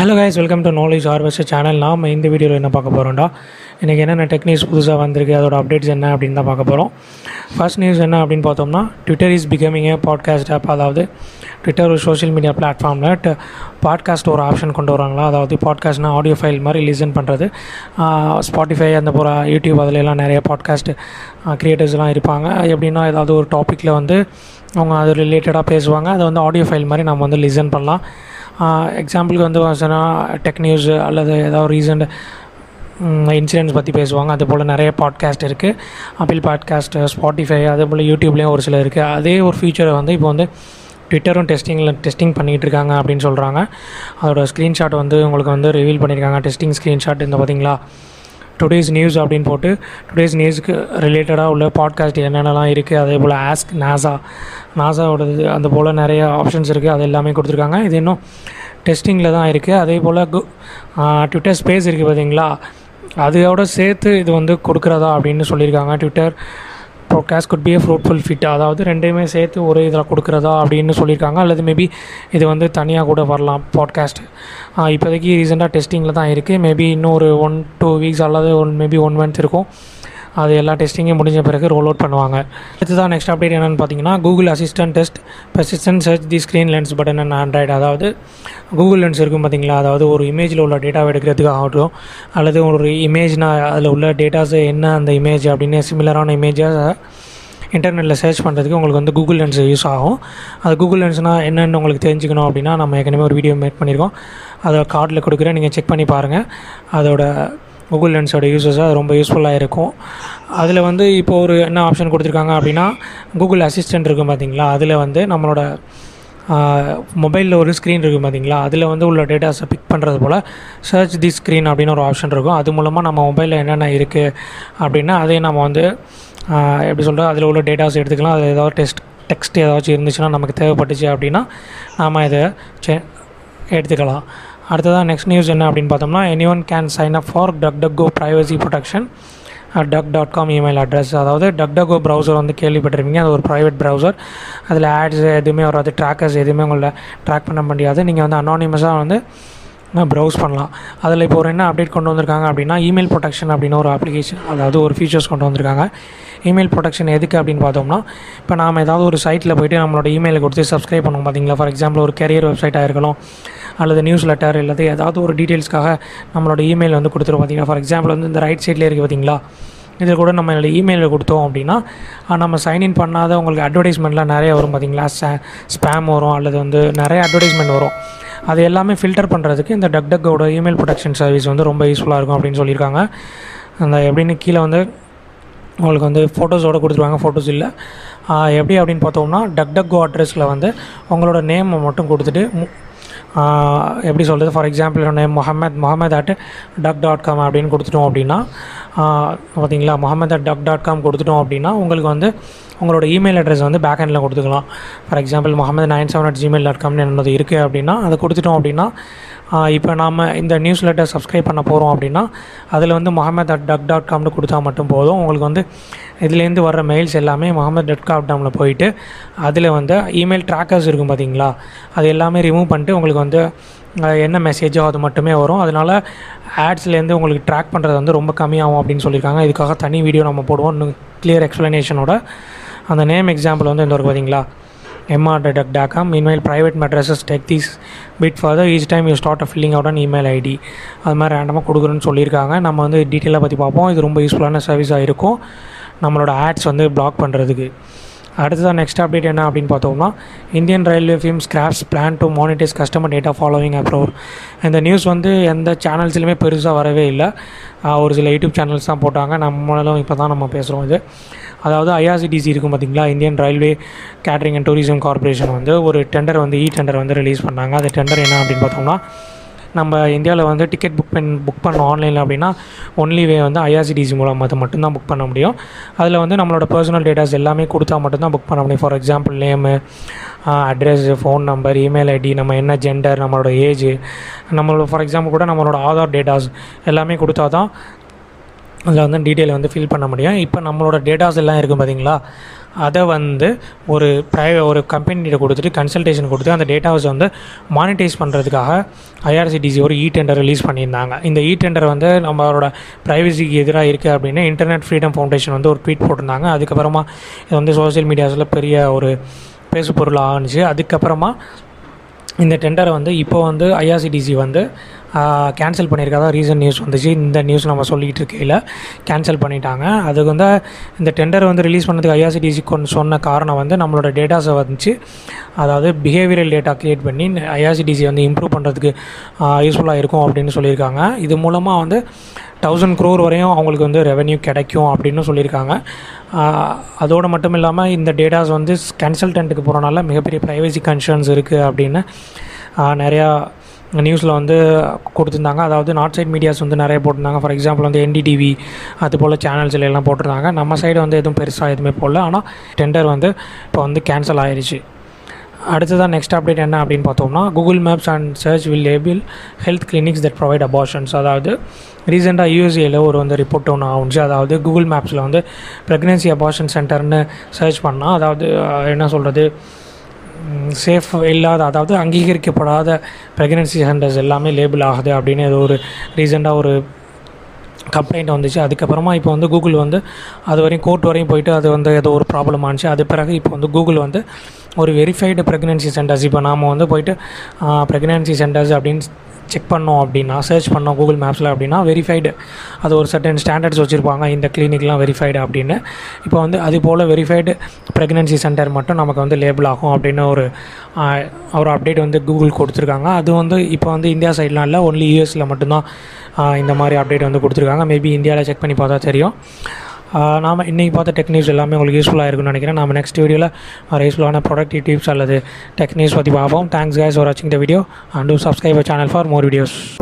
hello guys welcome to knowledge harvest channel நாம் இந்த வீடியோவில் என்ன பார்க்க போகிறோம்டா இன்றைக்கி என்னென்ன டெக்னிக்ஸ் புதுசாக வந்திருக்கு அதோட அப்டேட்ஸ் என்ன அப்படின்னு தான் பார்க்க போகிறோம் ஃபர்ஸ்ட் நியூஸ் என்ன அப்படின்னு பார்த்தோம்னா Twitter is becoming a podcast app அதாவது ட்விட்டர் ஒரு சோஷியல் மீடியா பிளாட்ஃபார்மில் பாட்காஸ்ட் ஒரு ஆப்ஷன் கொண்டு வராங்களா அதாவது பாட்காஸ்ட்னா ஆடியோ ஃபைல் மாதிரி லிசன் பண்ணுறது ஸ்பாட்டிஃபை அந்த போகிற யூடியூப் அதில் எல்லாம் நிறைய பாட்காஸ்ட் க்ரியேட்டர்ஸ்லாம் இருப்பாங்க எப்படின்னா ஏதாவது ஒரு டாப்பிக்கில் வந்து அவங்க அது ரிலேட்டடாக பேசுவாங்க அதை வந்து ஆடியோ ஃபைல் மாதிரி நம்ம வந்து லிசன் பண்ணலாம் எக்ஸாம்பிளுக்கு வந்து சொன்னால் டெக் நியூஸ் அல்லது ஏதாவது ரீசண்ட் இன்சிடென்ட்ஸ் பற்றி பேசுவாங்க அது போல் நிறைய பாட்காஸ்ட் இருக்குது ஆப்பிள் பாட்காஸ்ட் ஸ்பாட்டிஃபை அதே போல் யூடியூப்லேயும் ஒரு சில இருக்குது அதே ஒரு ஃபீச்சரை வந்து இப்போ வந்து ட்விட்டரும் டெஸ்டிங்கில் டெஸ்டிங் பண்ணிகிட்டு இருக்காங்க அப்படின்னு சொல்கிறாங்க அதோட ஸ்க்ரீன்ஷாட் வந்து உங்களுக்கு வந்து ரிவீல் பண்ணியிருக்காங்க டெஸ்டிங் ஸ்க்ரீன்ஷாட் இந்த பார்த்தீங்களா டுடேஸ் நியூஸ் அப்படின்னு போட்டு டுடேஸ் நியூஸுக்கு ரிலேட்டடாக உள்ள பாட்காஸ்ட் என்னென்னலாம் இருக்குது அதே போல் ஆஸ்க் நாசா நாசாவோடது அந்த போல் நிறைய ஆப்ஷன்ஸ் இருக்குது அது எல்லாமே கொடுத்துருக்காங்க இது இன்னும் டெஸ்டிங்கில் தான் இருக்குது அதே போல் கு ட்விட்டர் ஸ்பேஸ் இருக்குது பார்த்தீங்களா அதோட சேர்த்து இது வந்து கொடுக்குறதா அப்படின்னு சொல்லியிருக்காங்க Twitter broadcast could be a fruitful fit அதாவது ரெண்டையுமே சேர்த்து ஒரே இதில் கொடுக்குறதா அப்படின்னு சொல்லியிருக்காங்க அல்லது மேபி இது வந்து தனியாக கூட வரலாம் பாட்காஸ்ட் இப்போதைக்கு ரீசெண்டாக டெஸ்டிங்கில் தான் இருக்குது மேபி இன்னும் ஒரு ஒன் டூ வீக்ஸ் அல்லது ஒன் மேபி ஒன் மந்த் இருக்கும் அது எல்லா டெஸ்டிங்கும் முடிஞ்ச பிறகு ரோல் அவுட் பண்ணுவாங்க அடுத்ததான் நெக்ஸ்ட் அப்டேட் என்னென்னு பார்த்தீங்கன்னா Google Assistant test persistent search the screen lens button and Android அதாவது கூகுள் லென்ஸ் இருக்கும் பார்த்தீங்களா அதாவது ஒரு இமேஜில் உள்ள டேட்டாவை எடுக்கிறதுக்கு ஆகட்டும் அல்லது ஒரு இமேஜ்னா அதில் உள்ள டேட்டாஸ் என்ன அந்த இமேஜ் அப்படின்னு சிமிலரான இமேஜை இன்டர்நெட்டில் சர்ச் பண்ணுறதுக்கு உங்களுக்கு வந்து கூகுள் லென்ஸ் யூஸ் ஆகும் அது கூகுள் லென்ஸ்னால் என்னென்னு உங்களுக்கு தெரிஞ்சுக்கணும் அப்படின்னா நம்ம ஏற்கனவே ஒரு வீடியோ மேக் பண்ணியிருக்கோம் அதை கார்டில் கொடுக்குறேன் நீங்கள் செக் பண்ணி பாருங்கள் அதோட கூகுள் லென்ஸோட யூசஸ் அது ரொம்ப யூஸ்ஃபுல்லாக இருக்கும் அதில் வந்து இப்போ ஒரு என்ன ஆப்ஷன் கொடுத்துருக்காங்க அப்படின்னா கூகுள் அசிஸ்டன்ட் இருக்கும் பார்த்தீங்களா அதில் வந்து நம்மளோட மொபைலில் ஒரு ஸ்க்ரீன் இருக்குது பார்த்தீங்களா அதில் வந்து உள்ள டேட்டாஸை பிக் பண்ணுறது போல் சர்ச் தி ஸ்க்ரீன் அப்படின்னு ஒரு ஆப்ஷன் இருக்கும் அது மூலமாக நம்ம மொபைலில் என்னென்ன இருக்குது அப்படின்னா அதையும் நம்ம வந்து எப்படி சொல்கிறது அதில் உள்ள டேட்டாஸ் எடுத்துக்கலாம் அது ஏதாவது டெஸ்ட் டெக்ஸ்ட் ஏதாச்சும் இருந்துச்சுன்னா நமக்கு தேவைப்பட்டுச்சு அப்படின்னா நாம் இதை செ எடுத்துக்கலாம் அடுத்ததாக நெக்ஸ்ட் நியூஸ் என்ன அப்படின்னு பார்த்தோம்னா any one can sign up for Duck Duck Go privacy protection duck dot com email address அதாவது டக் டக் கோ ப்ரௌசர் வந்து கேள்விப்பட்டிருப்பீங்க அது ஒரு ப்ரைவேட் ப்ரௌசர் அதில் ஆட்ஸ் எதுவுமே வராது ட்ராக்கர்ஸ் எதுவுமே உங்களை ட்ராக் பண்ண முடியாது நீங்கள் வந்து அனானிமஸாக வந்து ப்ரௌஸ் பண்ணலாம் அதில் இப்போ ஒரு என்ன அப்டேட் கொண்டு வந்திருக்காங்க அப்படின்னா இமெயில் ப்ரொடெக்ஷன் அப்படின்னு ஒரு அப்ளிகேஷன் அதாவது ஒரு ஃபீச்சர்ஸ் கொண்டு வந்திருக்காங்க இமெயில் ப்ரொடெக்ஷன் எதுக்கு அப்படின்னு பார்த்தோம்னா இப்போ நாம் ஏதாவது ஒரு சைட்டில் போய்ட்டு நம்மளோட இமெயிலை கொடுத்து சப்ஸ்கிரைப் பண்ணுவோம் பார்த்தீங்களா ஃபார் எக்ஸாம்பிள் ஒரு கெரியர் வெப்சைட்டாக இருக்கலாம் அல்லது நியூஸ் லெட்டர் இல்லாத ஏதாவது ஒரு டீட்டெயில்ஸ்க்காக நம்மளோட இமெயில் வந்து கொடுத்துருவோம் பார்த்தீங்களா ஃபார் எக்ஸாம்பிள் வந்து இந்த ரைட் சைட்லேயே இருக்குது பார்த்தீங்களா இதில் கூட நம்ம என்னோடய இமெயிலில் கொடுத்தோம் அப்படின்னா நம்ம சைன்இன் பண்ணாத உங்களுக்கு அட்வர்டைஸ்மெண்ட்லாம் நிறைய வரும் பார்த்தீங்களா ஸ்பேம் வரும் அல்லது வந்து நிறைய அட்வர்டைஸ்மெண்ட் வரும் அது எல்லாமே ஃபில்டர் பண்ணுறதுக்கு இந்த டக் டக்கோட இமெயில் ப்ரொடெக்ஷன் சர்வீஸ் வந்து ரொம்ப யூஸ்ஃபுல்லாக இருக்கும் அப்படின்னு சொல்லியிருக்காங்க அந்த எப்படின்னு கீழே வந்து உங்களுக்கு வந்து ஃபோட்டோஸோடு கொடுத்துருவாங்க ஃபோட்டோஸ் இல்லை எப்படி அப்படின்னு பார்த்தோம்னா டக் டக்கோ அட்ரஸில் வந்து உங்களோட நேமை மட்டும் கொடுத்துட்டு எப்படி சொல்கிறது for example name Mohammed Mohammed at duck dot com அப்படின்னு கொடுத்துட்டோம் அப்படின்னா பார்த்தீங்களா Mohammed at duck dot com கொடுத்துட்டோம் அப்படின்னா உங்களுக்கு வந்து உங்களோட இமெயில் அட்ரஸ் வந்து பேக் ஹேண்டில் கொடுத்துக்கலாம் for example Mohammed nine seven at Gmail dot காம்னு என்னது இருக்குது அப்படின்னா அதை கொடுத்துட்டோம் அப்படின்னா இப்போ நாம் இந்த நியூஸ் லெட்டர் சப்ஸ்கிரைப் பண்ண போகிறோம் அப்படின்னா அதில் வந்து முகமது அட் டக் டாட் காம்னு கொடுத்தா மட்டும் போதும் உங்களுக்கு வந்து இதுலேருந்து வர்ற மெயில்ஸ் எல்லாமே முகமது டாட் காம் டாமில் போயிட்டு அதில் வந்து இமெயில் ட்ராக்கர்ஸ் இருக்கும் பார்த்தீங்களா அது எல்லாமே ரிமூவ் பண்ணிட்டு உங்களுக்கு வந்து என்ன மெசேஜோ அது மட்டுமே வரும் அதனால் ஆட்ஸ்லேருந்து உங்களுக்கு ட்ராக் பண்ணுறது வந்து ரொம்ப கம்மியாகும் அப்படின்னு சொல்லியிருக்காங்க இதுக்காக தனி வீடியோ நம்ம போடுவோம் இன்னும் கிளியர் எக்ஸ்ப்ளனேஷனோட அந்த நேம் எக்ஸாம்பிள் வந்து இந்த ஒரு பார்த்தீங்களா MR duck dot com email private addresses tech these bit further each time you start a filling out an email ID அது மாதிரி ரேண்டமாக கொடுக்குறேன்னு சொல்லியிருக்காங்க நம்ம வந்து டீட்டெயிலாக பற்றி பார்ப்போம் இது ரொம்ப யூஸ்ஃபுல்லான சர்வீஸாக இருக்கும் நம்மளோட ஆட்ஸ் வந்து பிளாக் பண்ணுறதுக்கு அடுத்ததான் நெக்ஸ்ட் அப்டேட் என்ன அப்படின்னு பார்த்தோம்னா Indian Railway firm scraps plan to monetise customer data following uproar இந்த நியூஸ் வந்து எந்த சேனல்ஸ்லையுமே பெருசாக வரவே இல்லை ஒரு சில யூடியூப் சேனல்ஸ் தான் போட்டாங்க நம்மளும் இப்போ தான் நம்ம பேசுகிறோம் இது அதாவது ஐஆர்சிடிசி இருக்கும் பார்த்திங்களா Indian Railway Catering and Tourism Corporation வந்து ஒரு டெண்டர் வந்து இ டெண்டர் வந்து ரிலீஸ் பண்ணாங்க அந்த டெண்டர் என்ன அப்படின்னு பார்த்தோம்னா நம்ம இந்தியாவில் வந்து டிக்கெட் புக் பண்ண புக் பண்ணோம் ஆன்லைனில் அப்படின்னா ஒன்லி வே வந்து ஐஆர்சிடிசி மூலம் அது மட்டும்தான் புக் பண்ண முடியும் அதில் வந்து நம்மளோட பர்சனல் டேட்டாஸ் எல்லாமே கொடுத்தா மட்டும்தான் புக் பண்ண முடியும் for example name address phone number email ID நம்ம என்ன ஜெண்டர் நம்மளோட ஏஜ் நம்மளோட ஃபார் எக்ஸாம்பிள் கூட நம்மளோட ஆதார் டேட்டாஸ் எல்லாமே கொடுத்தா தான் அதில் வந்து டீட்டெயில் வந்து ஃபில் பண்ண முடியும் இப்போ நம்மளோட டேட்டாஸ் எல்லாம் இருக்கும் பார்த்தீங்களா அதை வந்து ஒரு ப்ரைவே ஒரு கம்பெனிகிட்ட கொடுத்துட்டு கன்சல்டேஷன் கொடுத்து அந்த டேட்டாவை வந்து மானிட்டைஸ் பண்ணுறதுக்காக ஐஆர்சிடிசி ஒரு இ டெண்டர் ரிலீஸ் பண்ணியிருந்தாங்க இந்த இ டெண்டர் வந்து நம்மளோட ப்ரைவசிக்கு எதிராக இருக்குது அப்படின்னு இன்டர்நெட் ஃப்ரீடம் ஃபவுண்டேஷன் வந்து ஒரு ட்வீட் போட்டிருந்தாங்க அதுக்கப்புறமா இது வந்து சோஷியல் மீடியாஸில் பெரிய ஒரு பேசு பொருள் ஆணுச்சு அதுக்கப்புறமா இந்த டெண்டரை வந்து இப்போ வந்து ஐஆர்சிடிசி வந்து கேன்சல் பண்ணியிருக்காதா ரீசன் நியூஸ் வந்துச்சு இந்த நியூஸ் நம்ம சொல்லிகிட்டு இருக்கையில் கேன்சல் பண்ணிட்டாங்க அதுக்கு வந்து இந்த டெண்டர் வந்து ரிலீஸ் பண்ணதுக்கு ஐஆர்சிடிசி கொண்டு சொன்ன காரணம் வந்து நம்மளோட டேட்டாஸை வந்துச்சு அதாவது பிஹேவியரல் டேட்டா க்ரியேட் பண்ணி ஐஆர்சிடிசி வந்து இம்ப்ரூவ் பண்ணுறதுக்கு யூஸ்ஃபுல்லாக இருக்கும் அப்படின்னு சொல்லியிருக்காங்க இது மூலமாக வந்து தௌசண்ட் க்ரோர் வரையும் அவங்களுக்கு வந்து ரெவென்யூ கிடைக்கும் அப்படின்னு சொல்லியிருக்காங்க அதோடு மட்டும் இல்லாமல் இந்த டேட்டாஸ் வந்து கன்சல்டண்ட்டுக்கு போகிறனால மிகப்பெரிய ப்ரைவசி கன்சர்ன்ஸ் இருக்குது அப்படின்னு நிறையா நியூஸில் வந்து கொடுத்துருந்தாங்க அதாவது நார்த் சைட் மீடியாஸ் வந்து நிறைய போட்டிருந்தாங்க ஃபார் எக்ஸாம்பிள் வந்து என்டிடிவி அது போல் சேனல்ஸில் எல்லாம் போட்டிருந்தாங்க நம்ம சைடு வந்து எதுவும் பெருசாக எதுவுமே போடல ஆனால் டெண்டர் வந்து இப்போ வந்து கேன்சல் ஆயிடுச்சு அடுத்ததான் நெக்ஸ்ட் அப்டேட் என்ன அப்படின்னு பார்த்தோம்னா Google Maps and search will label health clinics that provide abortions அதாவது ரீசெண்டாக யூஎஸ்ஏயில் ஒரு வந்து ரிப்போர்ட் ஒன்று ஆகுச்சு அதாவது கூகுள் மேப்ஸில் வந்து ப்ரெக்னென்சி அபார்ஷன் சென்டர்னு சர்ச் பண்ணால் அதாவது என்ன சொல்கிறது சேஃப் இல்லாத அதாவது அங்கீகரிக்கப்படாத ப்ரெக்னென்சி சென்டர்ஸ் எல்லாமே லேபிள் ஆகுது அப்படின்னு ஏதோ ஒரு ரீசெண்டாக ஒரு கம்ப்ளைண்ட் வந்துச்சு அதுக்கப்புறமா இப்போ வந்து கூகுள் வந்து அது வரையும் கோர்ட் வரையும் போயிட்டு அது வந்து ஏதோ ஒரு ப்ராப்ளம் ஆனிச்சு அது பிறகு இப்போ வந்து கூகுள் வந்து ஒரு வெரிஃபைடு ப்ரெக்னென்சி சென்டர்ஸ் இப்போ நாம் வந்து போயிட்டு ப்ரெக்னென்சி சென்டர்ஸ் அப்படின்னு செக் பண்ணோம் அப்படின்னா சர்ச் பண்ணோம் கூகுள் மேப்ஸில் அப்படின்னா வெரிஃபைடு அது ஒரு சர்டன் ஸ்டாண்டர்ட்ஸ் வச்சுருப்பாங்க இந்த கிளினிக்லாம் வெரிஃபைடு அப்படின்னு இப்போ வந்து அது போல் வெரிஃபைடு ப்ரெக்னென்சி சென்டர் மட்டும் நமக்கு வந்து லேபிள் ஆகும் அப்படின்னு ஒரு ஒரு அப்டேட் வந்து கூகுள் கொடுத்துருக்காங்க அது வந்து இப்போ வந்து இந்தியா சைட்லாம் இல்லை ஒன்லி யூஎஸில் மட்டும்தான் இந்த மாதிரி அப்டேட் வந்து கொடுத்துருக்காங்க மேபி இந்தியாவில் செக் பண்ணி பார்த்தா தெரியும் நாம் இன்றைக்கி பார்த்த டெக் நியூஸ் எல்லாமே உங்களுக்கு யூஸ்ஃபுல்லாக இருக்கும்னு நினைக்கிறேன் நம்ம நெக்ஸ்ட் வீடியோவில் ஒரு யூஸ்ஃபுல்லான ப்ரொடக்டிவ் டிப்ஸ் அல்லது டெக் நியூஸ் பற்றி பார்ப்போம் தேங்க்ஸ் கைஸ் ஃபார் வாட்சிங் the video and do subscribe channel for more videos